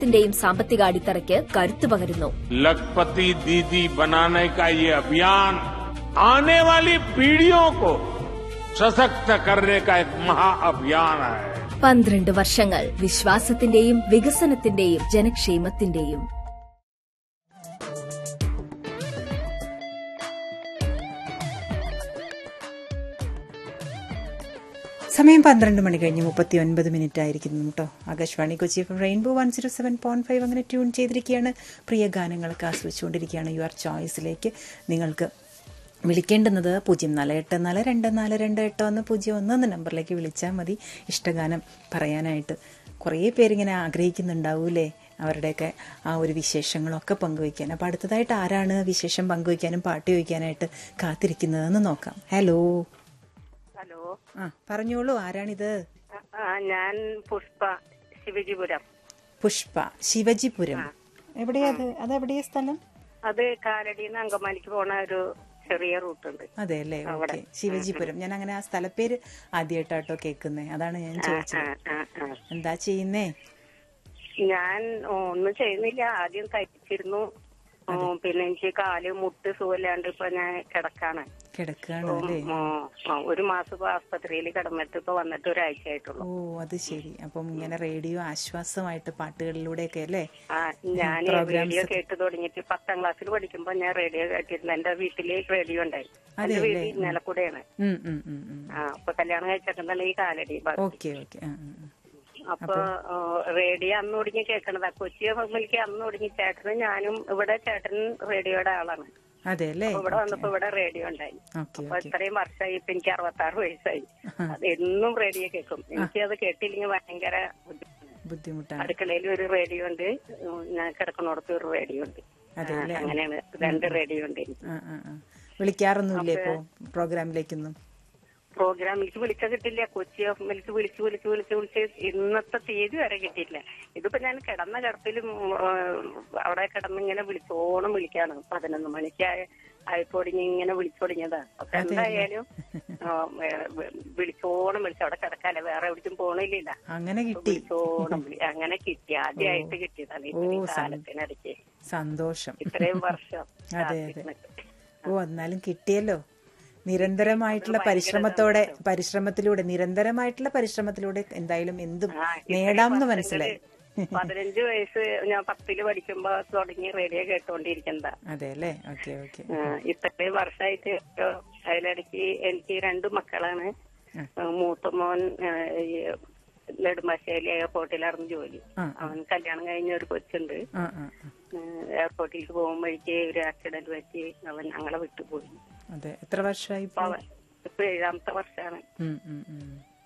ത്തിന്റെയും സാമ്പത്തിക അടിത്തറയ്ക്ക് കരുത്തു പകരുന്നു लखपति दीदी बनाने का ये अभियान आने वाली पीढ़ियों को सशक्त करने का एक महाअभियान है പന്ത്രണ്ട് വർഷങ്ങൾ വിശ്വാസത്തിന്റെയും വികസനത്തിന്റെയും ജനക്ഷേമത്തിന്റെയും സമയം പന്ത്രണ്ട് മണി കഴിഞ്ഞ് മുപ്പത്തി ഒൻപത് മിനിറ്റ് ആയിരിക്കുന്നു കേട്ടോ Akashvani Kochi F rainbow one zero seven point five അങ്ങനെ ട്യൂൺ ചെയ്തിരിക്കുകയാണ് പ്രിയ ഗാനങ്ങളൊക്കെ ആസ്വദിച്ചുകൊണ്ടിരിക്കുകയാണ് യുവർ ചോയ്സിലേക്ക് നിങ്ങൾക്ക് വിളിക്കേണ്ടുന്നത് പൂജ്യം നാല് എട്ട് നാല് രണ്ട് നാല് രണ്ട് എട്ട് ഒന്ന് പൂജ്യം ഒന്ന് എന്ന നമ്പറിലേക്ക് വിളിച്ചാൽ മതി ഇഷ്ടഗാനം പറയാനായിട്ട് കുറേ പേരിങ്ങനെ ആഗ്രഹിക്കുന്നുണ്ടാവൂലേ അവരുടെയൊക്കെ ആ ഒരു വിശേഷങ്ങളൊക്കെ പങ്കുവയ്ക്കാൻ അപ്പോൾ അടുത്തതായിട്ട് ആരാണ് വിശേഷം പങ്കുവയ്ക്കാനും പാട്ട് ചോദിക്കാനായിട്ട് കാത്തിരിക്കുന്നതെന്ന് നോക്കാം ഹലോ ഹലോ ആ പറഞ്ഞോളൂ ആരാണിത് ആ ഞാൻ പുഷ്പ ശിവജിപുരം പുഷ്പ ശിവജിപുരം എവിടെയാ അത് അതെവിടെയാ സ്ഥലം അത് കാലടിന്ന് അങ്കമാലിക്ക് പോണ ഒരു ചെറിയ റൂട്ട് ഉണ്ട് അതെ അല്ലേ ഓക്കെ ശിവജിപുരം ഞാൻ അങ്ങനെ ആ സ്ഥലപ്പേര് ആദ്യമായിട്ടാട്ടോ കേൾക്കുന്നേ അതാണ് ഞാൻ ആ, ചോദിച്ചത് ആ, ആ. എന്താ ചെയ്യുന്നേ ഞാൻ ഒന്നും ചെയ്യുന്നില്ല ആദ്യം തയ്ച്ചിരുന്നു ഓ, പിന്നെ എനിക്ക് കാല് മുട്ട് സുഖമില്ലാണ്ട് ഇപ്പൊ ഞാൻ കിടക്കാണ് കിടക്കുകയാണ് ഉം, അല്ലേ ഉം, ഉം. ഒരു മാസം ഇപ്പൊ ആസ്പത്രിയിൽ കിടന്നിട്ട് ഇപ്പൊ വന്നിട്ട് ഒരാഴ്ച ആയിട്ടുള്ളൂ ഓ അത് ശരി അപ്പം ഇങ്ങനെ റേഡിയോ ആശ്വാസമായിട്ട് പാട്ടുകളിലൂടെയൊക്കെ അല്ലേ ആ ഞാൻ Programs റേഡിയോ ഒക്കെ. കേട്ട് തുടങ്ങിയിട്ട് പത്താം ക്ലാസ്സിൽ പഠിക്കുമ്പോ ഞാൻ റേഡിയോ കേട്ടിരുന്നു എന്റെ വീട്ടില് റേഡിയോ ഉണ്ടായി അതെ എന്റെ വീട് അല്ലേ? ഇന്നലക്കൂടെയാണ് ഉം ഉം ഉം ഉം ആ അപ്പൊ കല്യാണം കഴിച്ചേക്കുന്നതാണ് ഈ കാലടി ഭാഗത്ത്. ഓക്കെ ഓക്കെ ആ ആ, ആ. അപ്പൊ ആ, റേഡിയോ അന്ന് ഒടുങ്ങി കേൾക്കണതാ കൊച്ചി ഫമിലിക്ക് അന്ന് ഒടുങ്ങി ചേട്ടനും ഞാനും ഇവിടെ ചേട്ടൻ റേഡിയോയുടെ ആളാണ് അതെ അല്ലേ അപ്പൊ ഇവിടെ വന്നപ്പോ ഇവിടെ റേഡിയോ ഉണ്ടായി ഓക്കെ അപ്പൊ ഓക്കെ ഇത്രയും വർഷമായി ഇപ്പൊ എനിക്ക് അറുപത്തി ആറ് വയസ്സായി അത് എന്നും റേഡിയോ കേൾക്കും എനിക്ക് അത് കേട്ടില്ലെങ്കിൽ ഭയങ്കര ബുദ്ധിമുട്ടാണ്. ബുദ്ധിമുട്ടാണ് അടുക്കളയിൽ ഒരു റേഡിയോ ഉണ്ട് ഉം, ഞാൻ കിടക്കുന്നിടത്ത് ഒരു റേഡിയോ ഉണ്ട് അതെ ആ, അല്ലേ? അങ്ങനെയാണ് രണ്ട് റേഡിയോ ഉണ്ട് എനിക്ക് ആ ആ ആ വിളിക്കാറൊന്നുമില്ലേ ഇപ്പോ പ്രോഗ്രാമിലേക്കൊന്നും പ്രോഗ്രാമിലേക്ക് വിളിച്ച കിട്ടില്ല കൊച്ചി ഓഫ് മിൽക്ക് വിളിച്ച് വിളിച്ച് വിളിച്ച് വിളിച്ച് ഇന്നത്തെ തീയതി വരെ കിട്ടിയില്ല ഇതിപ്പോ ഞാൻ കിടന്ന കിടപ്പിലും അവിടെ കിടന്നിങ്ങനെ വിളിച്ചോണം വിളിക്കാണ് പതിനൊന്ന് മണിക്ക് ആയപ്പോടിങ്ങി ഇങ്ങനെ വിളിച്ചോടിഞ്ഞതാ അപ്പൊ എന്തായാലും ആ, ഏ, വി- വിളിച്ചോണം വിളിച്ചു അവിടെ കിടക്കാല്ലേ വേറെ എവിടേക്കും പോണില്ല അങ്ങനെ കിട്ടി വിളിച്ചോണം വിളി അങ്ങനെ കിട്ടി ആദ്യമായിട്ട് കിട്ടിയതാണ് ഓ, ഇത്രയും സം- കാലത്തിനിടയ്ക്ക് സന്തോഷം ഇത്രയും വർഷം അതെ അതെ കാത്തിരുന്നിട്ട്. ഓ എന്നാലും കിട്ടിയല്ലോ നിരന്തരമായിട്ടുള്ള പരിശ്രമത്തോടെ പരിശ്രമത്തിലൂടെ നിരന്തരമായിട്ടുള്ള പരിശ്രമത്തിലൂടെ എന്തായാലും എന്തും ആ, ഇത്രയും നേടാമെന്ന് വർഷങ്ങള് മനസ്സിലായി പതിനഞ്ച് വയസ്സ് ഞാൻ പത്തില് പഠിക്കുമ്പോ തുടങ്ങി റേഡിയോ കേട്ടോണ്ടിരിക്കുന്നതാ അതെ അല്ലേ ഓക്കെ ഓക്കെ ആ, ഇത്രയും വർഷമായിട്ട് ഇപ്പൊ അതിലിടയ്ക്ക് എനിക്ക് രണ്ട് മക്കളാണ് ആ, മൂത്ത മോൻ ആ, ഈ നെടുമ്പാശ്ശേരി എയർപോർട്ടിലായിരുന്നു ജോലി ആ, അവൻ കല്യാണം കഴിഞ്ഞ ഒരു കൊച്ചുണ്ട് ആ ആ ആ. എയർപോർട്ടിലേക്ക് പോകുമ്പോഴേക്ക് ഒരു ആക്സിഡന്റ് പറ്റി അവൻ ഞങ്ങളെ വിട്ടുപോയി അതെ എത്ര വർഷമായി അപ്പൊ അവൻ ഇപ്പൊ ഏഴാമത്തെ വർഷമാണ് ഉം, ഉം, ഉം.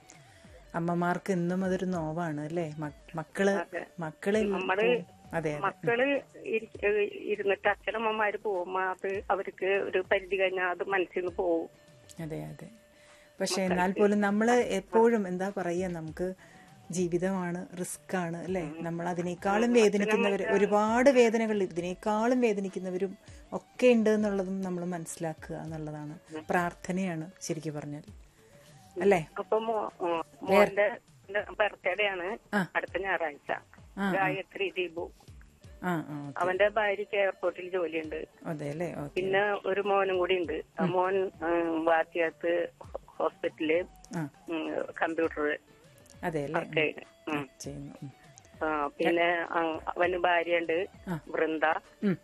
അമ്മമാർക്ക് എന്നും അതൊരു നോവാണ് അല്ലേ മ- മക്കള് മക്കള് നമ്മള് അതെ അതെ മക്കള് ഇരി- ഏഹ് ഇരുന്നിട്ട് അച്ഛനമ്മമാര് പോകുമ്പോ അത് അവർക്ക് ഒരു പരിധി കഴിഞ്ഞാൽ അത് മനസ്സിൽ നിന്ന് പോകും അതെ അതെ പക്ഷെ എന്നാൽ പോലും നമ്മൾ എപ്പോഴും എന്താ പറയുക നമുക്ക് ജീവിതമാണ് റിസ്ക് ആണ് അല്ലേ നമ്മൾ അതിനേക്കാളും വേദനിക്കുന്നവർ ഒരുപാട് വേദനകൾ ഇതിനേക്കാളും വേദനിക്കുന്നവരും ഒക്കെ ഉണ്ട് എന്നുള്ളതും നമ്മൾ മനസ്സിലാക്കുക എന്നുള്ളതാണ് പ്രാർത്ഥനയാണ് ശരിക്കും പറഞ്ഞാൽ അല്ലേ അപ്പൊ മോ- മോ- മോന്റെ ബർത്ത്ഡേ ആണ് ആ. അടുത്ത ഞായറാഴ്ച ആ, ഗായത്രി ദീപു ആ ആ ഓക്കെ അവന്റെ ഭാര്യയ്ക്ക് എയർപോർട്ടിൽ ജോലിയുണ്ട് അതെ അല്ലേ ഓക്കെ പിന്നെ ഒരു മോനും കൂടി ഉണ്ട് ആ മോൻ വാത്തിയത്ത് ഹോസ്പിറ്റലില് ആ കമ്പ്യൂട്ടർ അതെ അല്ലേ വർക്ക് ചെയ്യുന്നു ഉം. ചെയ്യുന്നു ഉം. ആ, പിന്നെ ആ, അവന് ഭാര്യയുണ്ട് ആ. വൃന്ദ ഉം.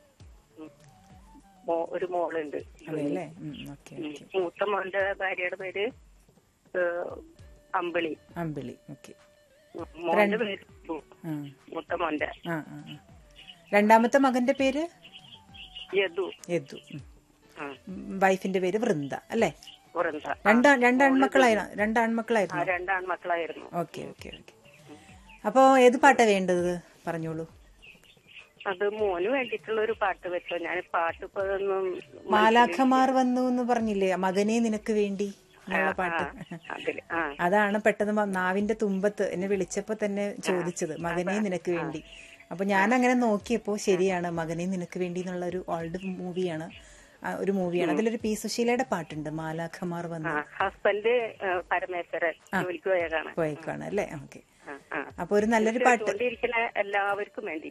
മോ- ഒരു മോളുണ്ട് അതെ അല്ലേ ഉം, ഓക്കെ ഉം. ഓക്കെ മൂത്ത മോന്റെ ഭാര്യയുടെ പേര് ഏഹ്, അമ്പിളി അമ്പിളി ഓക്കെ ഉം. മോന്റെ പേര് ഷിബു. ആ മൂത്ത മോന്റെ ആ ആ ആ. രണ്ടാമത്തെ മകന്റെ പേര് യദു യദു ഉം. ആ, വൈഫിന്റെ പേര് വൃന്ദ അല്ലേ വൃന്ദ രണ്ട് രണ്ട് ആൺമക്കളായിരുന്നു രണ്ട് ആ ആൺമക്കളായിരുന്നു രണ്ടാൺമക്കളായിരുന്നു ഓക്കെ ഓക്കെ ഓക്കെ അപ്പോ ഏത് പാട്ടാ വേണ്ടത് പറഞ്ഞോളൂ അത് മോന് വേണ്ടിയിട്ടുള്ള ഒരു പാട്ട് വെച്ചോ ഞാൻ പാട്ട് ഇപ്പൊ ഒന്നും മാലാഖമാർ വന്നു എന്ന് പറഞ്ഞില്ലേ മകനെ നിനക്ക് വേണ്ടി എന്നുള്ള പാട്ട് അതില് ആ അതാണ് പെട്ടെന്ന് വ- നാവിന്റെ തുമ്പത്ത് എന്നെ വിളിച്ചപ്പോ തന്നെ ചോദിച്ചത് മകനെ നിനക്ക് വേണ്ടി അപ്പൊ ഞാൻ അങ്ങനെ നോക്കിയപ്പോ ശരിയാണ് മകനെ നിനക്ക് വേണ്ടി എന്നുള്ള ഒരു ഓൾഡ് മൂവിയാണ് ആ, ഒരു മൂവിയാണ് അതിലൊരു പി സുശീലയുടെ പാട്ടുണ്ട് മാലാഖമാർ ആ വന്നു ഹസ്ബൻഡ് ഏഹ്, പരമേശ്വരൻ ജോലിക്ക് പോയതാണ് പോയേക്കാണ് അല്ലേ ഓക്കെ ആ, ആ. അപ്പൊ ഒരു നല്ലൊരു പാട്ട് കേട്ടുകൊണ്ടിരിക്കുന്ന എല്ലാവർക്കും വേണ്ടി